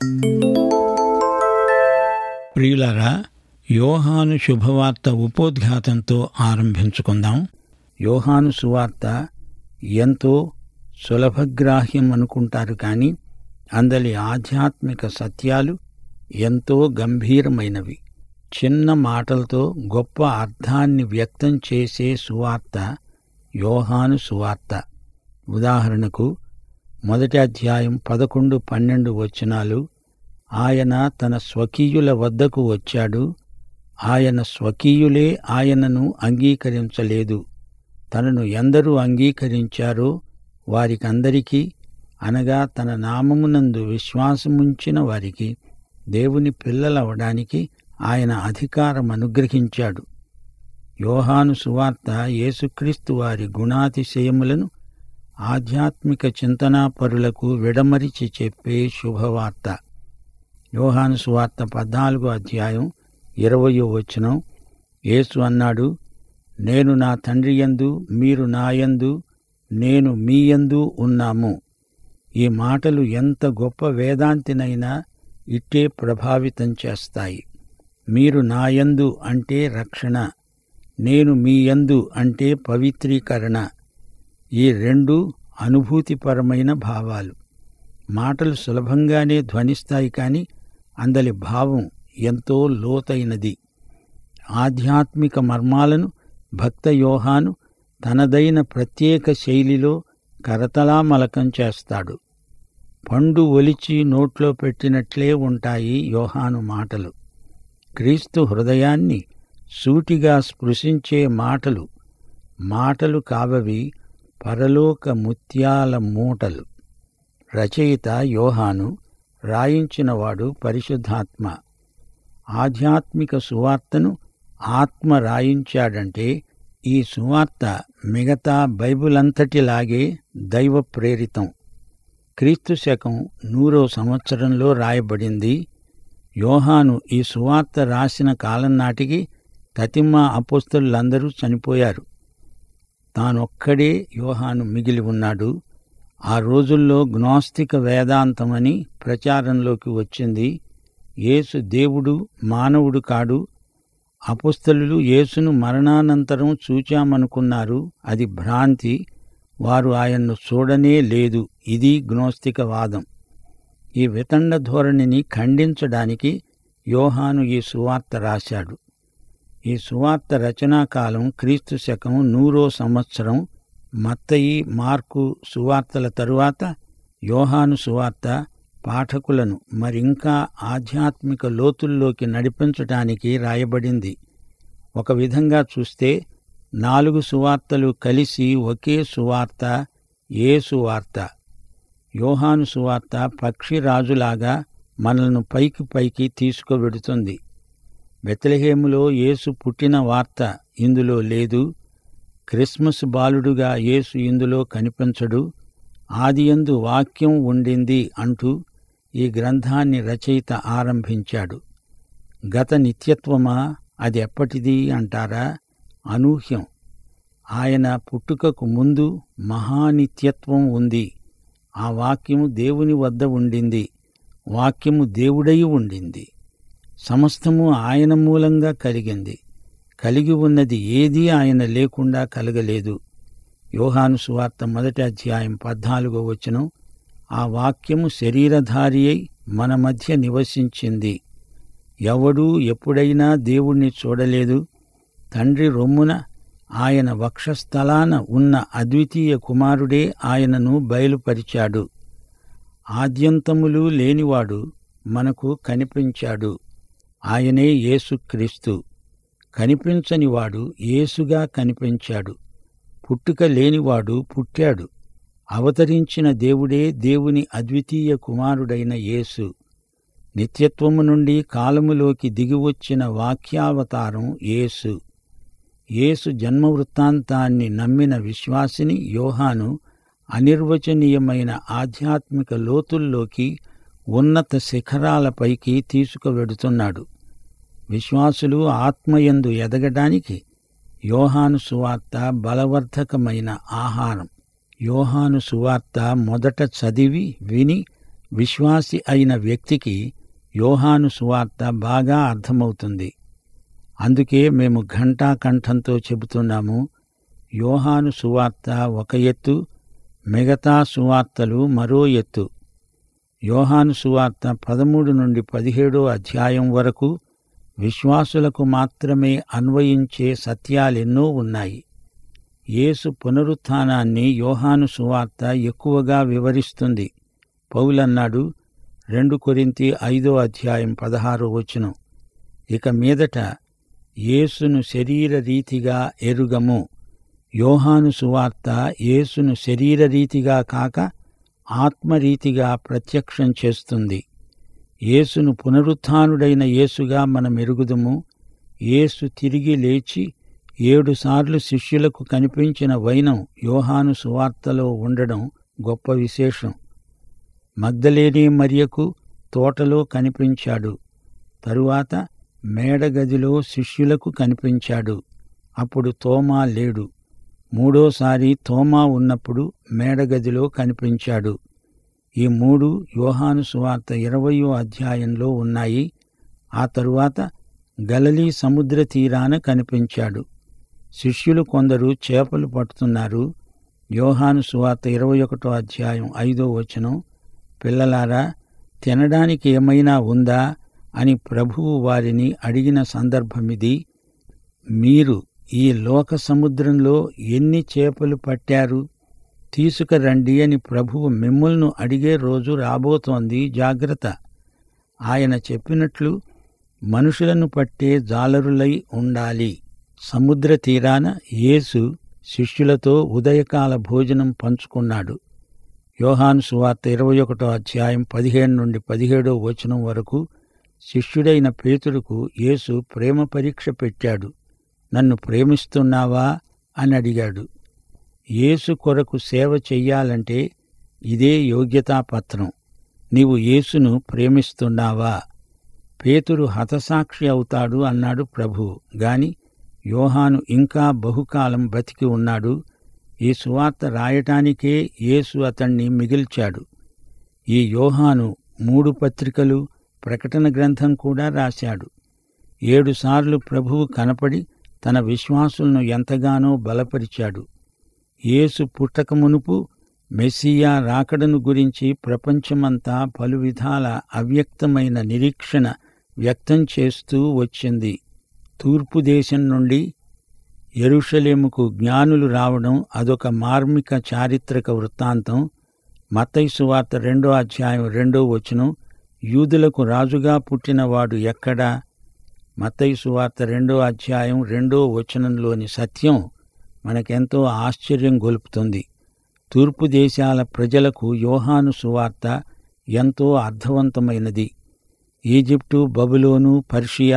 ప్రియులారా యోహాను శుభవార్త ఉపోద్ఘాతంతో ఆరంభించుకుందాం యోహాను సువార్త ఎంతో సులభగ్రాహ్యం అనుకుంటారు కానీ అందలి ఆధ్యాత్మిక సత్యాలు ఎంతో గంభీరమైనవి చిన్న మాటలతో గొప్ప అర్థాన్ని వ్యక్తం చేసే సువార్త యోహాను సువార్త ఉదాహరణకు మొదటి అధ్యాయం పదకొండు పన్నెండు వచనాలు ఆయన తన స్వకీయుల వద్దకు వచ్చాడు ఆయన స్వకీయులే ఆయనను అంగీకరించలేదు తనను ఎందరూ అంగీకరించారో వారికందరికీ అనగా తన నామమునందు విశ్వాసముంచిన వారికి దేవుని పిల్లలవడానికి ఆయన అధికారం అనుగ్రహించాడు యోహాను సువార్త యేసుక్రీస్తు వారి గుణాతిశయములను ఆధ్యాత్మిక చింతనాపరులకు విడమరిచి చెప్పే శుభవార్త యోహాను సువార్త పద్నాలుగో అధ్యాయం ఇరవయో వచనం యేసు అన్నాడు నేను నా తండ్రి యందు మీరు నాయందు నేను మీయందు ఉన్నాము ఈ మాటలు ఎంత గొప్ప వేదాంతినైనా ఇట్టే ప్రభావితం చేస్తాయి మీరు నాయందు అంటే రక్షణ నేను మీయందు అంటే పవిత్రీకరణ ఈ రెండు అనుభూతిపరమైన భావాలు మాటలు సులభంగానే ధ్వనిస్తాయి కాని అందలి భావం ఎంతో లోతైనది ఆధ్యాత్మిక మర్మాలను భక్త యోహాను తనదైన ప్రత్యేక శైలిలో కరతలామలకం చేస్తాడు పండు ఒలిచి నోట్లో పెట్టినట్లే ఉంటాయి యోహాను మాటలు క్రీస్తు హృదయాన్ని సూటిగా స్పృశించే మాటలు మాటలు కావవి పరలోక ముత్యాల మూటలు రచయిత యోహాను రాయించినవాడు పరిశుద్ధాత్మ ఆధ్యాత్మిక సువార్తను ఆత్మ రాయించాడంటే ఈ సువార్త మిగతా బైబిలంతటిలాగే దైవ ప్రేరితం క్రీస్తు శకం నూరో సంవత్సరంలో రాయబడింది యోహాను ఈ సువార్త రాసిన కాలం నాటికి తతిమ్మ అపోస్తలులందరూ చనిపోయారు తానొక్కడే యోహాను మిగిలి ఉన్నాడు ఆ రోజుల్లో గ్నోస్తిక వేదాంతమని ప్రచారంలోకి వచ్చింది యేసు దేవుడు మానవుడు కాడు అపుస్తలు యేసును మరణానంతరం చూచామనుకున్నారు అది భ్రాంతి వారు ఆయన్ను చూడనే లేదు ఇది గ్నోస్తిక వాదం ఈ వితండ ధోరణిని ఖండించడానికి యోహాను ఈ సువార్త రాశాడు ఈ సువార్త రచనాకాలం క్రీస్తు శకం నూరో సంవత్సరం మత్తయి మార్కు సువార్తల తరువాత యోహాను సువార్త పాఠకులను మరింకా ఆధ్యాత్మిక లోతుల్లోకి నడిపించటానికి రాయబడింది ఒక విధంగా చూస్తే నాలుగు సువార్తలు కలిసి ఒకే సువార్త ఏ సువార్త యోహాను సువార్త పక్షిరాజులాగా మనల్ని పైకి పైకి తీసుకువెడుతుంది బెత్లహేములో యేసు పుట్టిన వార్త ఇందులో లేదు క్రిస్మస్ బాలుడుగా యేసు ఇందులో కనిపించడు ఆదియందు వాక్యం ఉండింది అంటూ ఈ గ్రంథాన్ని రచయిత ఆరంభించాడు గత నిత్యత్వమా అది ఎప్పటిది అంటారా అనూహ్యం ఆయన పుట్టుకకు ముందు మహానిత్యత్వం ఉంది ఆ వాక్యము దేవుని వద్ద ఉండింది వాక్యము దేవుడై ఉండింది సమస్తము ఆయన మూలంగా కలిగింది కలిగి ఉన్నది ఏదీ ఆయన లేకుండా కలగలేదు యోహాను సువార్త మొదటి అధ్యాయం పద్నాలుగో వచనం ఆ వాక్యము శరీరధారి అయి మన మధ్య నివసించింది ఎవడూ ఎప్పుడైనా దేవుణ్ణి చూడలేదు తండ్రి రొమ్మున ఆయన వక్షస్థలాన ఉన్న అద్వితీయ కుమారుడే ఆయనను బయలుపరిచాడు ఆద్యంతములు లేనివాడు మనకు కనిపించాడు ఆయనే యేసుక్రీస్తు కనిపించనివాడు యేసుగా కనిపించాడు పుట్టుక లేనివాడు పుట్టాడు అవతరించిన దేవుడే దేవుని అద్వితీయ కుమారుడైన యేసు నిత్యత్వము నుండి కాలములోకి దిగివచ్చిన వాక్యావతారం యేసు యేసు జన్మ వృత్తాంతాన్ని నమ్మిన విశ్వాసిని యోహాను అనిర్వచనీయమైన ఆధ్యాత్మిక లోతుల్లోకి ఉన్నత శిఖరాలపైకి తీసుకువెడుతున్నాడు విశ్వాసులు ఆత్మయందు ఎదగడానికి యోహాను సువార్త బలవర్ధకమైన ఆహారం యోహాను సువార్త మొదట చదివి విని విశ్వాసి అయిన వ్యక్తికి యోహాను సువార్త బాగా అర్థమవుతుంది అందుకే మేము ఘంటాకంఠంతో చెబుతున్నాము యోహాను సువార్త ఒక ఎత్తు మిగతా సువార్తలు మరో ఎత్తు యోహాను సువార్త పదమూడు నుండి పదిహేడో అధ్యాయం వరకు విశ్వాసులకు మాత్రమే అన్వయించే సత్యాలెన్నో ఉన్నాయి యేసు పునరుత్థానాన్ని యోహాను సువార్త ఎక్కువగా వివరిస్తుంది పౌలన్నాడు రెండు కొరింతి ఐదో అధ్యాయం పదహారో వచనం ఇక మీదట యేసును శరీర రీతిగా ఎరుగము యోహాను సువార్త యేసును శరీర రీతిగా కాక ఆత్మరీతిగా ప్రత్యక్షం చేస్తుంది యేసును పునరుత్థానుడైన యేసుగా మనం ఎరుగుదుము యేసు తిరిగి లేచి ఏడుసార్లు శిష్యులకు కనిపించిన వైనం యోహాను సువార్తలో ఉండడం గొప్ప విశేషం మగ్ధలేని మరియకు తోటలో కనిపించాడు తరువాత మేడగదిలో శిష్యులకు కనిపించాడు అప్పుడు తోమా లేడు మూడోసారి తోమా ఉన్నప్పుడు మేడగదిలో కనిపించాడు ఈ మూడు యోహాను సువార్త ఇరవయో అధ్యాయంలో ఉన్నాయి ఆ తరువాత గలలీ సముద్ర తీరాన కనిపించాడు శిష్యులు కొందరు చేపలు పట్టుతున్నారు యోహాను సువార్త ఇరవై ఒకటో అధ్యాయం ఐదో వచనం పిల్లలారా తినడానికి ఏమైనా ఉందా అని ప్రభువు వారిని అడిగిన సందర్భమిది మీరు ఈ లోక సముద్రంలో ఎన్ని చేపలు పట్టారు తీసుకురండి అని ప్రభువు మిమ్ములను అడిగే రోజు రాబోతోంది జాగ్రత్త ఆయన చెప్పినట్లు మనుషులను పట్టే జాలరులై ఉండాలి సముద్ర తీరాన యేసు శిష్యులతో ఉదయకాల భోజనం పంచుకున్నాడు యోహాను సువార్త ఇరవై ఒకటో అధ్యాయం పదిహేను నుండి పదిహేడో వచనం వరకు శిష్యుడైన పేతుడుకు యేసు ప్రేమ పరీక్ష పెట్టాడు నన్ను ప్రేమిస్తున్నావా అని అడిగాడు యేసు కొరకు సేవ చెయ్యాలంటే ఇదే యోగ్యతాపత్రం నీవు యేసును ప్రేమిస్తున్నావా పేతురు హతసాక్షి అవుతాడు అన్నాడు ప్రభు గాని యోహాను ఇంకా బహుకాలం బతికి ఉన్నాడు ఈ సువార్త రాయటానికే యేసు అతణ్ణి మిగిల్చాడు ఈ యోహాను మూడు పత్రికలు ప్రకటన గ్రంథం కూడా రాశాడు ఏడుసార్లు ప్రభువు కనపడి తన విశ్వాసులను ఎంతగానో బలపరిచాడు యేసు పుట్టక మునుపు మెస్సియా రాకడను గురించి ప్రపంచమంతా పలు విధాల అవ్యక్తమైన నిరీక్షణ వ్యక్తం చేస్తూ వచ్చింది తూర్పు దేశం నుండి యెరూషలేముకు జ్ఞానులు రావడం అదొక మార్మిక చారిత్రక వృత్తాంతం మత్తయి వార్త రెండో అధ్యాయం రెండో వచనం యూదులకు రాజుగా పుట్టినవాడు ఎక్కడా మత్తయి సువార్త రెండో అధ్యాయం రెండో వచనంలోని సత్యం మనకెంతో ఆశ్చర్యం గొలుపుతుంది తూర్పు దేశాల ప్రజలకు యోహాను సువార్త ఎంతో అర్థవంతమైనది ఈజిప్టు బబులోను పర్షియా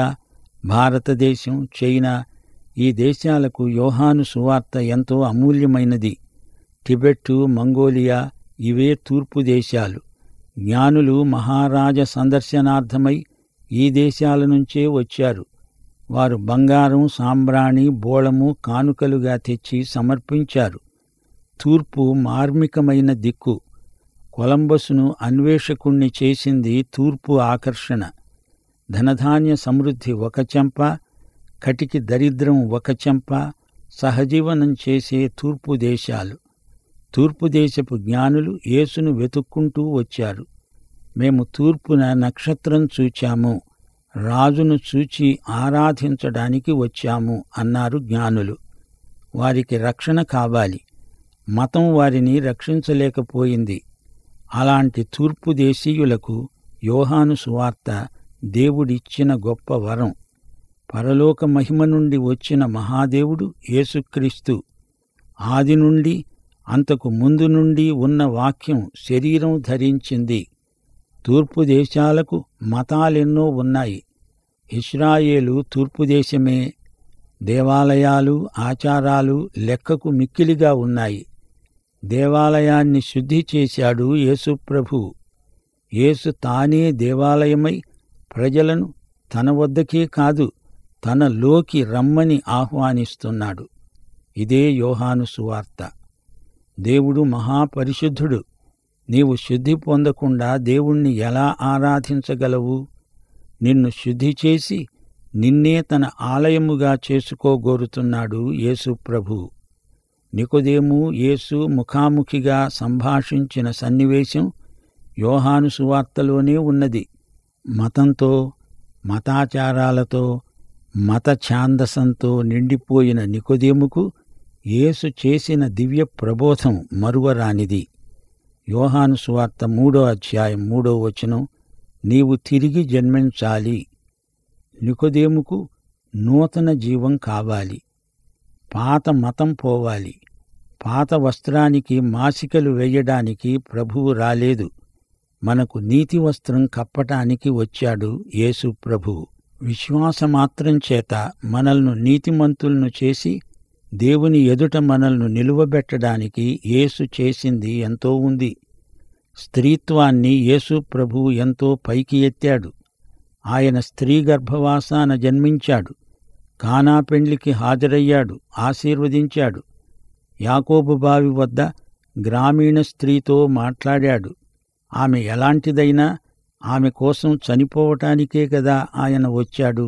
భారతదేశం చైనా ఈ దేశాలకు యోహాను సువార్త ఎంతో అమూల్యమైనది టిబెట్టు మంగోలియా ఇవే తూర్పు దేశాలు జ్ఞానులు మహారాజ సందర్శనార్థమై ఈ దేశాల నుంచే వచ్చారు వారు బంగారం సాంబ్రాణి బోళము కానుకలుగా తెచ్చి సమర్పించారు తూర్పు మార్మికమైన దిక్కు కొలంబస్ను అన్వేషకుణ్ణి చేసింది తూర్పు ఆకర్షణ ధనధాన్య సమృద్ధి ఒక చెంప కటికి దరిద్రం ఒక చెంప సహజీవనం చేసే తూర్పు దేశాలు తూర్పు దేశపు జ్ఞానులు యేసును వెతుక్కుంటూ వచ్చారు మేము తూర్పున నక్షత్రం చూచాము రాజును చూచి ఆరాధించడానికి వచ్చాము అన్నారు జ్ఞానులు వారికి రక్షణ కావాలి మతం వారిని రక్షించలేకపోయింది అలాంటి తూర్పు దేశీయులకు యోహాను సువార్త దేవుడిచ్చిన గొప్ప వరం పరలోక మహిమ నుండి వచ్చిన మహాదేవుడు యేసుక్రీస్తు ఆది నుండి అంతకు ముందు నుండి ఉన్న వాక్యం శరీరం ధరించింది తూర్పు దేశాలకు మతాలెన్నో ఉన్నాయి ఇస్రాయేలు తూర్పు దేశమే దేవాలయాలు ఆచారాలు లెక్కకు మిక్కిలిగా ఉన్నాయి దేవాలయాన్ని శుద్ధి చేశాడు యేసుప్రభు యేసు తానే దేవాలయమై ప్రజలను తన వద్దకే కాదు తనలోకి రమ్మని ఆహ్వానిస్తున్నాడు ఇదే యోహాను సువార్త దేవుడు మహాపరిశుద్ధుడు నీవు శుద్ధి పొందకుండా దేవుణ్ణి ఎలా ఆరాధించగలవు నిన్ను శుద్ధి చేసి నిన్నే తన ఆలయముగా చేసుకోగోరుతున్నాడు యేసు ప్రభు నికోదేము యేసు ముఖాముఖిగా సంభాషించిన సన్నివేశం యోహాను సువార్తలోనే ఉన్నది మతంతో మతాచారాలతో మత ఛాందసంతో నిండిపోయిన నికోదేముకు యేసు చేసిన దివ్య ప్రబోధం మరువరానిది యోహాను సువార్త మూడో అధ్యాయం మూడో వచనం నీవు తిరిగి జన్మించాలి నికోదేముకు నూతన జీవం కావాలి పాత మతం పోవాలి పాత వస్త్రానికి మాసికలు వేయడానికి ప్రభువు రాలేదు మనకు నీతి వస్త్రం కప్పటానికి వచ్చాడు యేసు ప్రభువు విశ్వాసమాత్రం చేత మనల్ని నీతిమంతులను చేసి దేవుని ఎదుట మనల్ని నిలువబెట్టడానికి యేసు చేసింది ఎంతో ఉంది స్త్రీత్వాన్ని యేసు ప్రభువు ఎంతో పైకి ఎత్తాడు ఆయన స్త్రీ గర్భవాసాన జన్మించాడు కానా పెండ్లికి హాజరయ్యాడు ఆశీర్వదించాడు యాకోబు బావి వద్ద గ్రామీణ స్త్రీతో మాట్లాడాడు ఆమె ఎలాంటిదైనా ఆమె కోసం చనిపోవటానికే కదా ఆయన వచ్చాడు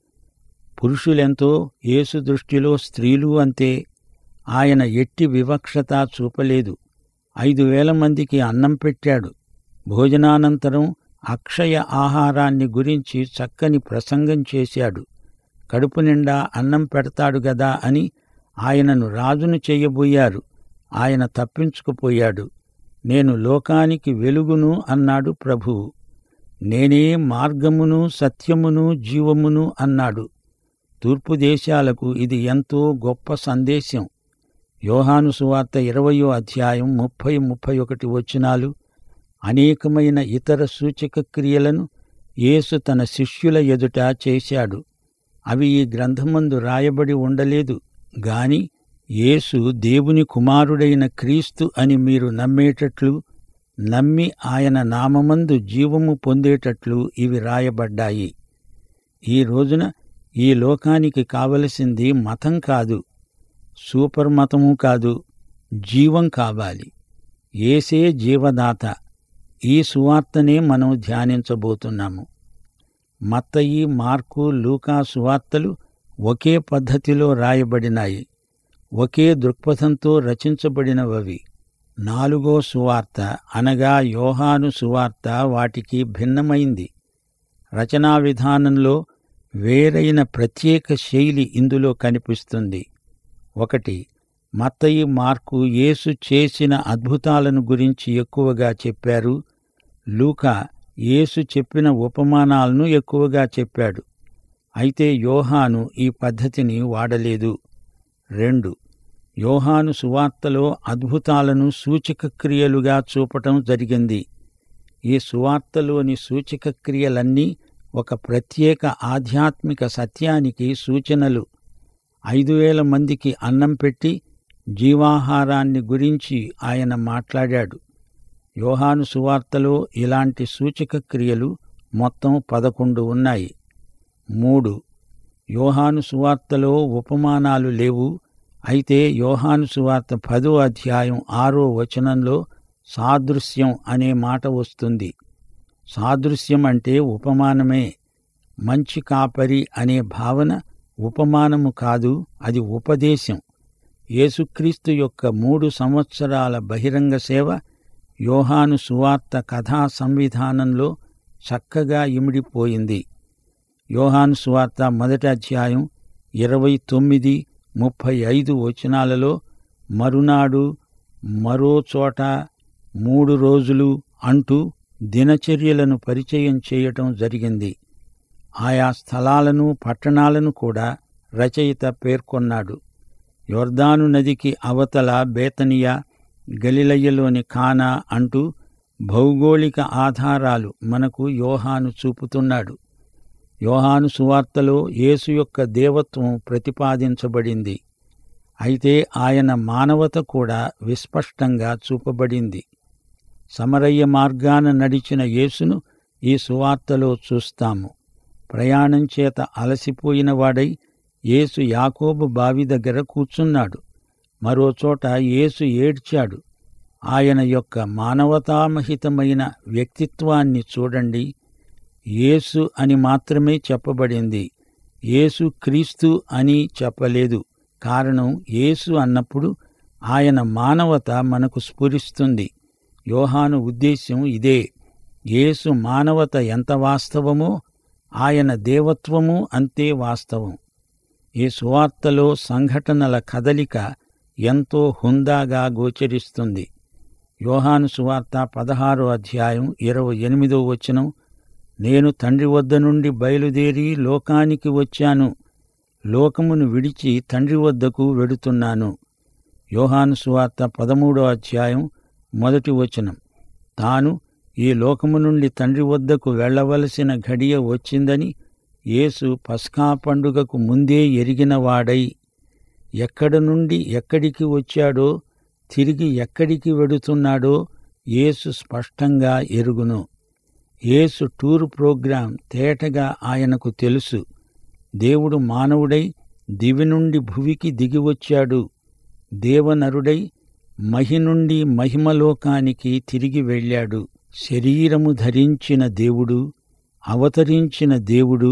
పురుషులెంతో యేసు దృష్టిలో స్త్రీలు అంతే ఆయన ఎట్టి వివక్షత చూపలేదు ఐదు వేల మందికి అన్నం పెట్టాడు భోజనానంతరం అక్షయ ఆహారాన్ని గురించి చక్కని ప్రసంగం చేశాడు కడుపు నిండా అన్నం పెడతాడు గదా అని ఆయనను రాజును చెయ్యబోయారు ఆయన తప్పించుకుపోయాడు నేను లోకానికి వెలుగును అన్నాడు ప్రభువు నేనే మార్గమును సత్యమును జీవమును అన్నాడు తూర్పు దేశాలకు ఇది ఎంతో గొప్ప సందేశం యోహాను సువార్త ఇరవయో అధ్యాయం ముప్పై ముప్పై ఒకటి వచనాలు అనేకమైన ఇతర సూచక క్రియలను యేసు తన శిష్యుల ఎదుట చేశాడు అవి ఈ గ్రంథమందు రాయబడి ఉండలేదు గాని యేసు దేవుని కుమారుడైన క్రీస్తు అని మీరు నమ్మేటట్లు నమ్మి ఆయన నామమందు జీవము పొందేటట్లు ఇవి రాయబడ్డాయి ఈ రోజున ఈ లోకానికి కావలసింది మతం కాదు సూపర్ మతము కాదు జీవం కావాలి ఏసే జీవదాత ఈ సువార్తనే మనం ధ్యానించబోతున్నాము మత్తయి మార్కు లూకా సువార్తలు ఒకే పద్ధతిలో రాయబడినాయి ఒకే దృక్పథంతో రచించబడినవవి నాలుగో సువార్త అనగా యోహాను సువార్త వాటికి భిన్నమైంది రచనా విధానంలో వేరైన ప్రత్యేక శైలి ఇందులో కనిపిస్తుంది ఒకటి మత్తయి మార్కు యేసు చేసిన అద్భుతాలను గురించి ఎక్కువగా చెప్పారు లూకా యేసు చెప్పిన ఉపమానాలను ఎక్కువగా చెప్పాడు అయితే యోహాను ఈ పద్ధతిని వాడలేదు రెండు యోహాను సువార్తలో అద్భుతాలను సూచక క్రియలుగా చూపటం జరిగింది ఈ సువార్తలోని సూచక క్రియలన్నీ ఒక ప్రత్యేక ఆధ్యాత్మిక సత్యానికి సూచనలు ఐదు వేల మందికి అన్నం పెట్టి జీవాహారాన్ని గురించి ఆయన మాట్లాడాడు యోహాను సువార్తలో ఇలాంటి సూచక క్రియలు మొత్తం పదకొండు ఉన్నాయి మూడు యోహాను సువార్తలో ఉపమానాలు లేవు అయితే యోహాను సువార్త పదో అధ్యాయం ఆరో వచనంలో సాదృశ్యం అనే మాట వస్తుంది సాదృశ్యం అంటే ఉపమానమే మంచి కాపరి అనే భావన ఉపమానము కాదు అది ఉపదేశం యేసుక్రీస్తు యొక్క మూడు సంవత్సరాల బహిరంగ సేవ యోహాను సువార్త కథా సంవిధానంలో చక్కగా ఇమిడిపోయింది యోహాను సువార్త మొదటి అధ్యాయం ఇరవై తొమ్మిది ముప్పై ఐదు వచనాలలో మరునాడు మరో చోట మూడు రోజులు అంటూ దినచర్యలను పరిచయం చేయటం జరిగింది ఆయా స్థలాలను పట్టణాలను కూడా రచయిత పేర్కొన్నాడు యొర్దాను నదికి అవతల బేతనియా గలిలయ్యలోని కానా అంటూ భౌగోళిక ఆధారాలు మనకు యోహాను చూపుతున్నాడు యోహాను సువార్తలో యేసు యొక్క దేవత్వం ప్రతిపాదించబడింది అయితే ఆయన మానవత కూడా విస్పష్టంగా చూపబడింది సమరయ్య మార్గాన నడిచిన యేసును ఈ సువార్తలో చూస్తాము ప్రయాణం చేత అలసిపోయిన వాడై యేసు యాకోబు బావి దగ్గర కూర్చున్నాడు మరోచోట యేసు ఏడ్చాడు ఆయన యొక్క మానవతామహితమైన వ్యక్తిత్వాన్ని చూడండి యేసు అని మాత్రమే చెప్పబడింది యేసు క్రీస్తు అని చెప్పలేదు కారణం యేసు అన్నప్పుడు ఆయన మానవత మనకు స్ఫురిస్తుంది యోహాను ఉద్దేశ్యం ఇదే యేసు మానవత ఎంత వాస్తవమో ఆయన దేవత్వము అంతే వాస్తవం ఈ సువార్తలో సంఘటనల కదలిక ఎంతో హుందాగా గోచరిస్తుంది యోహాను సువార్త పదహారో అధ్యాయం ఇరవై ఎనిమిదో వచనం నేను తండ్రి వద్ద నుండి బయలుదేరి లోకానికి వచ్చాను లోకమును విడిచి తండ్రి వద్దకు వెడుతున్నాను యోహాను సువార్త పదమూడో అధ్యాయం మొదటి వచనం తాను ఈ లోకము నుండి తండ్రి వద్దకు వెళ్ళవలసిన ఘడియ వచ్చిందని యేసు పస్కా పండుగకు ముందే ఎరిగినవాడై ఎక్కడ నుండి ఎక్కడికి వచ్చాడో తిరిగి ఎక్కడికి వెడుతున్నాడో యేసు స్పష్టంగా ఎరుగును యేసు టూర్ ప్రోగ్రాం తేటగా ఆయనకు తెలుసు దేవుడు మానవుడై దివి నుండి భువికి దిగివచ్చాడు దేవనరుడై మహి నుండి మహిమలోకానికి తిరిగి వెళ్ళాడు శరీరము ధరించిన దేవుడు అవతరించిన దేవుడు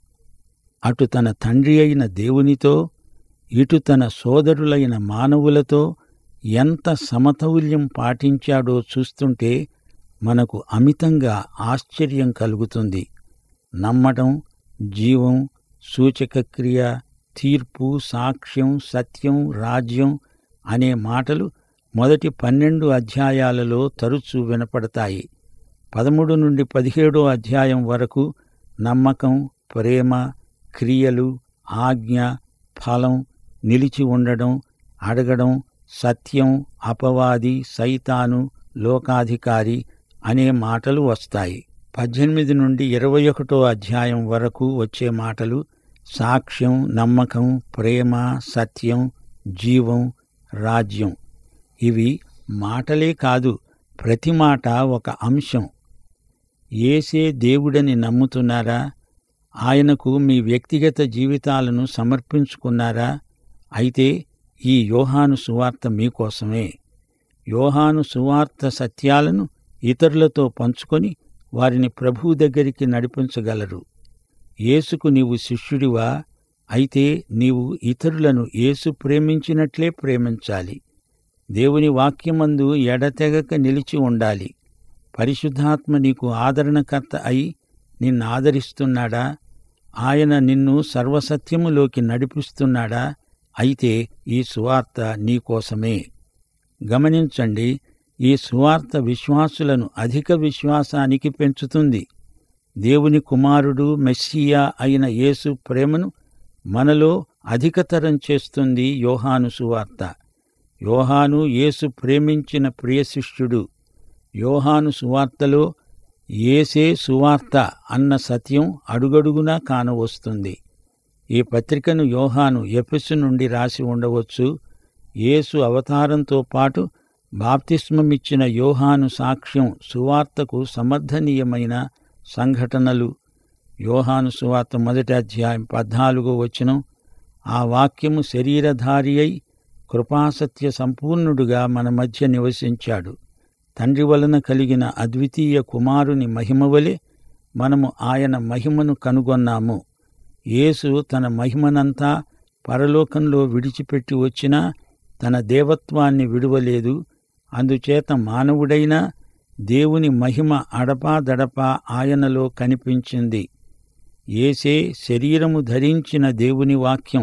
అటు తన తండ్రి అయిన దేవునితో ఇటు తన సోదరులైన మానవులతో ఎంత సమతౌల్యం పాటించాడో చూస్తుంటే మనకు అమితంగా ఆశ్చర్యం కలుగుతుంది నమ్మటం జీవం సూచకక్రియ తీర్పు సాక్ష్యం సత్యం రాజ్యం అనే మాటలు మొదటి పన్నెండు అధ్యాయాలలో తరచూ వినపడతాయి పదమూడు నుండి పదిహేడో అధ్యాయం వరకు నమ్మకం ప్రేమ క్రియలు ఆజ్ఞ ఫలం నిలిచి ఉండడం అడగడం సత్యం అపవాది సైతాను లోకాధికారి అనే మాటలు వస్తాయి పద్దెనిమిది నుండి ఇరవై ఒకటో అధ్యాయం వరకు వచ్చే మాటలు సాక్ష్యం నమ్మకం ప్రేమ సత్యం జీవం రాజ్యం ఇవి మాటలే కాదు ప్రతి మాట ఒక అంశం ఏసే దేవుడని నమ్ముతున్నారా ఆయనకు మీ వ్యక్తిగత జీవితాలను సమర్పించుకున్నారా అయితే ఈ యోహాను సువార్త మీకోసమే యోహాను సువార్త సత్యాలను ఇతరులతో పంచుకొని వారిని ప్రభువు దగ్గరికి నడిపించగలరు యేసుకు నీవు శిష్యుడివా అయితే నీవు ఇతరులను యేసు ప్రేమించినట్లే ప్రేమించాలి దేవుని వాక్యమందు ఎడతెగక నిలిచి ఉండాలి పరిశుద్ధాత్మ నీకు ఆదరణకర్త అయి నిన్ను ఆదరిస్తున్నాడా ఆయన నిన్ను సర్వసత్యములోకి నడిపిస్తున్నాడా అయితే ఈ సువార్త నీకోసమే గమనించండి ఈ సువార్త విశ్వాసులను అధిక విశ్వాసానికి పెంచుతుంది దేవుని కుమారుడు మెస్సియా అయిన యేసు ప్రేమను మనలో అధికతరం చేస్తుంది యోహాను సువార్త యోహాను యేసు ప్రేమించిన ప్రియశిష్యుడు యోహాను సువార్తలో ఏసే సువార్త అన్న సత్యం అడుగడుగునా కానవస్తుంది ఈ పత్రికను యోహాను ఎఫెసు నుండి రాసి ఉండవచ్చు యేసు అవతారంతో పాటు బాప్తిస్మమిచ్చిన యోహాను సాక్ష్యం సువార్తకు సమర్థనీయమైన సంఘటనలు యోహాను సువార్త మొదటి అధ్యాయం పద్నాలుగో వచనం ఆ వాక్యము శరీరధారి అయి కృపాసత్య సంపూర్ణుడుగా మన మధ్య నివసించాడు తండ్రి వలన కలిగిన అద్వితీయ కుమారుని మహిమవలె మనము ఆయన మహిమను కనుగొన్నాము యేసు తన మహిమనంతా పరలోకంలో విడిచిపెట్టి వచ్చినా తన దేవత్వాన్ని విడువలేదు అందుచేత మానవుడైనా దేవుని మహిమ అడపాదడపా ఆయనలో కనిపించింది ఏసే శరీరము ధరించిన దేవుని వాక్యం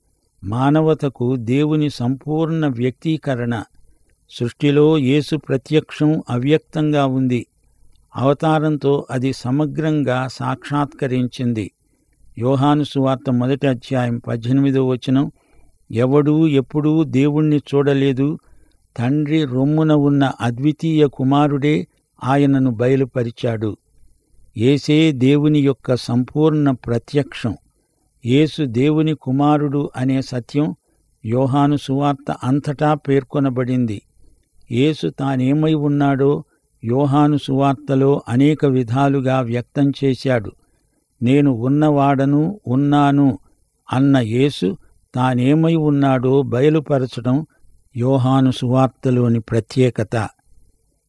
మానవతకు దేవుని సంపూర్ణ వ్యక్తీకరణ సృష్టిలో యేసు ప్రత్యక్షం అవ్యక్తంగా ఉంది అవతారంతో అది సమగ్రంగా సాక్షాత్కరించింది యోహాను సువార్త మొదటి అధ్యాయం పద్దెనిమిదో వచనం ఎవడూ ఎప్పుడూ దేవుణ్ణి చూడలేదు తండ్రి రొమ్మున ఉన్న అద్వితీయ కుమారుడే ఆయనను బయలుపరిచాడు ఏసే దేవుని యొక్క సంపూర్ణ ప్రత్యక్షం యేసు దేవుని కుమారుడు అనే సత్యం యోహాను సువార్త అంతటా పేర్కొనబడింది యేసు తానేమై ఉన్నాడో యోహాను సువార్తలో అనేక విధాలుగా వ్యక్తం చేశాడు నేను ఉన్నవాడను ఉన్నాను అన్న యేసు తానేమై ఉన్నాడో బయలుపరచడం యోహాను సువార్తలోని ప్రత్యేకత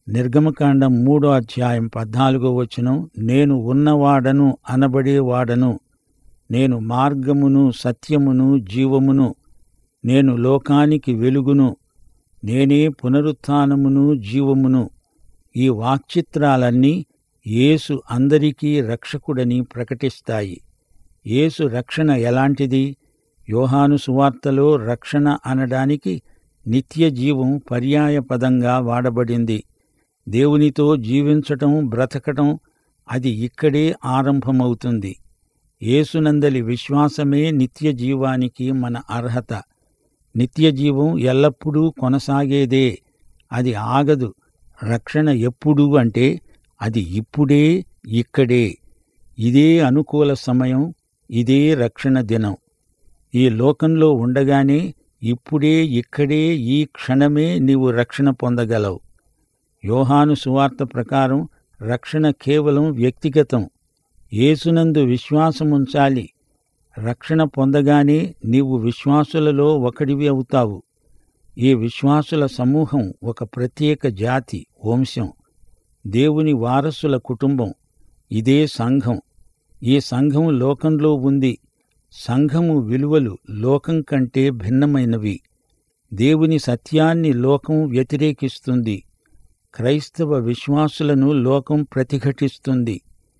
నిర్గమకాండం మూడో అధ్యాయం పద్నాలుగో వచనం నేను ఉన్నవాడను అనబడేవాడను నేను మార్గమును సత్యమును జీవమును నేను లోకానికి వెలుగును నేనే పునరుత్థానమును జీవమును ఈ వాక్చిత్రాలన్నీ యేసు అందరికీ రక్షకుడని ప్రకటిస్తాయి యేసు రక్షణ ఎలాంటిది యోహాను సువార్తలో రక్షణ అనడానికి నిత్య జీవం పర్యాయ పదంగా వాడబడింది దేవునితో జీవించటం బ్రతకటం అది ఇక్కడే ఆరంభమవుతుంది యేసునందలి విశ్వాసమే నిత్య జీవానికి మన అర్హత నిత్య జీవం ఎల్లప్పుడూ కొనసాగేదే అది ఆగదు రక్షణ ఎప్పుడు అంటే అది ఇప్పుడే ఇక్కడే ఇదే అనుకూల సమయం ఇదే రక్షణ దినం ఈ లోకంలో ఉండగానే ఇప్పుడే ఇక్కడే ఈ క్షణమే నీవు రక్షణ పొందగలవు యోహాను సువార్త ప్రకారం రక్షణ కేవలం వ్యక్తిగతం యేసునందు విశ్వాసముంచాలి రక్షణ పొందగానే నీవు విశ్వాసులలో ఒకడివి అవుతావు ఈ విశ్వాసుల సమూహం ఒక ప్రత్యేక జాతి వంశం దేవుని వారసుల కుటుంబం ఇదే సంఘం ఈ సంఘం లోకంలో ఉంది సంఘము విలువలు లోకం కంటే భిన్నమైనవి దేవుని సత్యాన్ని లోకం వ్యతిరేకిస్తుంది క్రైస్తవ విశ్వాసులను లోకం ప్రతిఘటిస్తుంది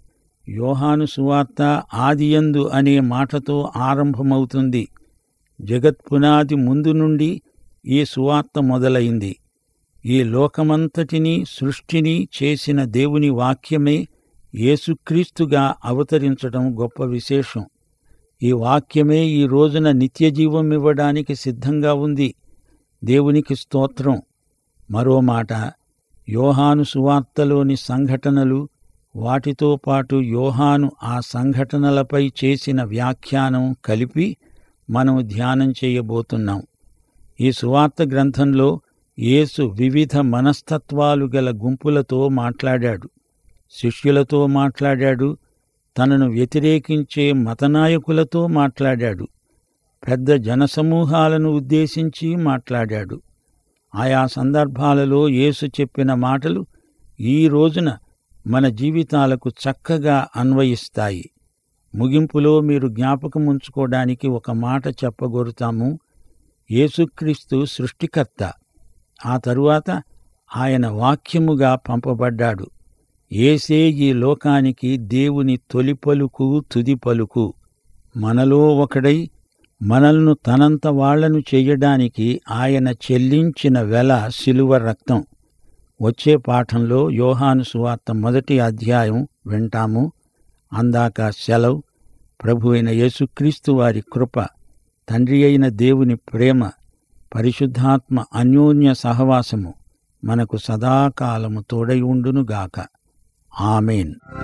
యోహాను సువార్త ఆదియందు అనే మాటతో ఆరంభమవుతుంది జగత్పునాది ముందు నుండి ఈ సువార్త మొదలైంది ఈ లోకమంతటినీ సృష్టిని చేసిన దేవుని వాక్యమే యేసుక్రీస్తుగా అవతరించడం గొప్ప విశేషం ఈ వాక్యమే ఈ రోజున నిత్య జీవం ఇవ్వడానికి సిద్ధంగా ఉంది దేవునికి స్తోత్రం మరో మాట యోహాను సువార్తలోని సంఘటనలు వాటితో పాటు యోహాను ఆ సంఘటనలపై చేసిన వ్యాఖ్యానం కలిపి మనం ధ్యానం చేయబోతున్నాం ఈ సువార్త గ్రంథంలో యేసు వివిధ మనస్తత్వాలు గల గుంపులతో మాట్లాడాడు శిష్యులతో మాట్లాడాడు తనను వ్యతిరేకించే మతనాయకులతో మాట్లాడాడు పెద్ద జనసమూహాలను ఉద్దేశించి మాట్లాడాడు ఆయా సందర్భాలలో యేసు చెప్పిన మాటలు ఈ రోజున మన జీవితాలకు చక్కగా అన్వయిస్తాయి ముగింపులో మీరు జ్ఞాపకం ఉంచుకోవడానికి ఒక మాట చెప్పగోరుతాము యేసుక్రీస్తు సృష్టికర్త ఆ తరువాత ఆయన వాక్యముగా పంపబడ్డాడు ఏసే ఈ లోకానికి దేవుని తొలి పలుకు తుది పలుకు మనలో ఒకడై మనల్ను తనంత వాళ్లను చెయ్యడానికి ఆయన చెల్లించిన వెల శిలువ రక్తం వచ్చే పాఠంలో యోహాను సువార్త మొదటి అధ్యాయం వింటాము అందాక సెలవు ప్రభు అయిన యేసుక్రీస్తు వారి కృప తండ్రి అయిన దేవుని ప్రేమ పరిశుద్ధాత్మ అన్యోన్య సహవాసము మనకు సదాకాలము తోడై ఉండునుగాక ఆమెన్